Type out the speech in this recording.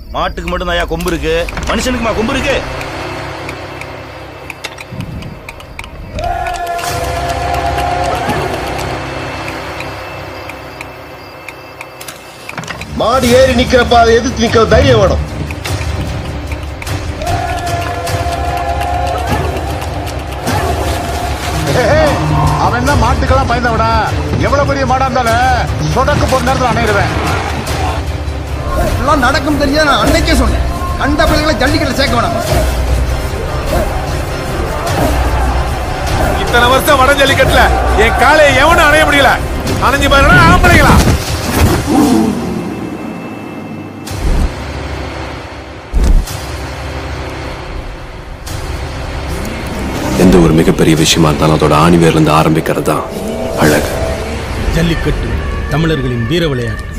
மாட்டுக்கு மட்டும் தான் கொம்பு இருக்கு மனுஷனுக்குமா கொம்பு இருக்கு மாடு ஏறி நிக்கிறப்ப அதை எதிர்த்து நிக்கிற தைரியம் வேணும் அவன் தான் மாட்டுக்கெல்லாம் பயந்தவனா எவ்வளவு பெரிய மாடா இருந்தாலும் சொடக்கு போற நேரத்தில் அணையிடுவேன் எல்லாம் நடக்கும் தெரிஞ்சா நான் அன்னைக்கே சொன்னேன் கண்ட பிள்ளைகளை ஜல்லிக்கட்டில் சேர்க்க வேணாம் இத்தனை வருஷம் வட ஜல்லிக்கட்டுல என் காலையை எவனும் அணைய முடியல அணைஞ்சு பாருடா ஆம்பளைங்களா எந்த ஒரு மிகப்பெரிய விஷயமா இருந்தாலும் அதோட ஆணிவேர்ல இருந்து ஆரம்பிக்கிறது தான் அழகு ஜல்லிக்கட்டு தமிழர்களின் வீர விளையாட்டு